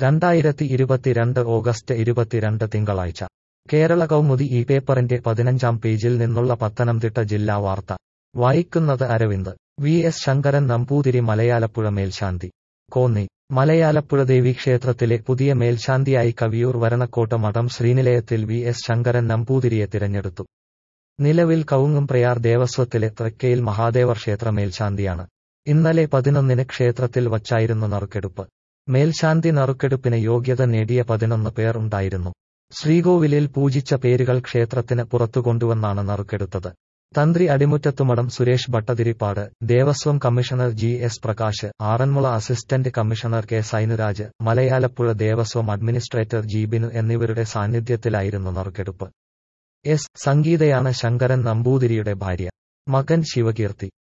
രണ്ടായിരത്തി ഇരുപത്തിരണ്ട് ഓഗസ്റ്റ് ഇരുപത്തിരണ്ട് തിങ്കളാഴ്ച കേരള കൗമുദി ഈ പേപ്പറിന്റെ പതിനഞ്ചാം പേജിൽ നിന്നുള്ള പത്തനംതിട്ട ജില്ലാ വാർത്ത വായിക്കുന്നത് അരവിന്ദ് വി എസ് ശങ്കരൻ നമ്പൂതിരി മലയാലപ്പുഴ മേൽശാന്തി കോന്നി മലയാലപ്പുഴ ദേവീക്ഷേത്രത്തിലെ പുതിയ മേൽശാന്തിയായി കവിയൂർ വരണക്കോട്ട മഠം ശ്രീനിലയത്തിൽ വി എസ് ശങ്കരൻ നമ്പൂതിരിയെ തിരഞ്ഞെടുത്തു നിലവിൽ കവുങ്ങും പ്രയാർ ദേവസ്വത്തിലെ തൃക്കയിൽ മഹാദേവർ ക്ഷേത്ര മേൽശാന്തിയാണ് ഇന്നലെ പതിനൊന്നിന് ക്ഷേത്രത്തിൽ വച്ചായിരുന്നു നറുക്കെടുപ്പ് മേൽശാന്തി നറുക്കെടുപ്പിന് യോഗ്യത നേടിയ പതിനൊന്ന് പേർ ഉണ്ടായിരുന്നു ശ്രീകോവിലിൽ പൂജിച്ച പേരുകൾ ക്ഷേത്രത്തിന് പുറത്തു കൊണ്ടുവന്നാണ് നറുക്കെടുത്തത് തന്ത്രി Adimuttathumadam Suresh Bhattathiripad Devaswom commissioner G S Prakash Aranmula assistant commissioner K Sainuraj Malayalappuzha Devaswom administrator G Binu എന്നിവരുടെ സാന്നിധ്യത്തിലായിരുന്നു നറുക്കെടുപ്പ് എസ് സംഗീതയാണ് ശങ്കരൻ നമ്പൂതിരിയുടെ ഭാര്യ മകൻ ശിവകീർത്തി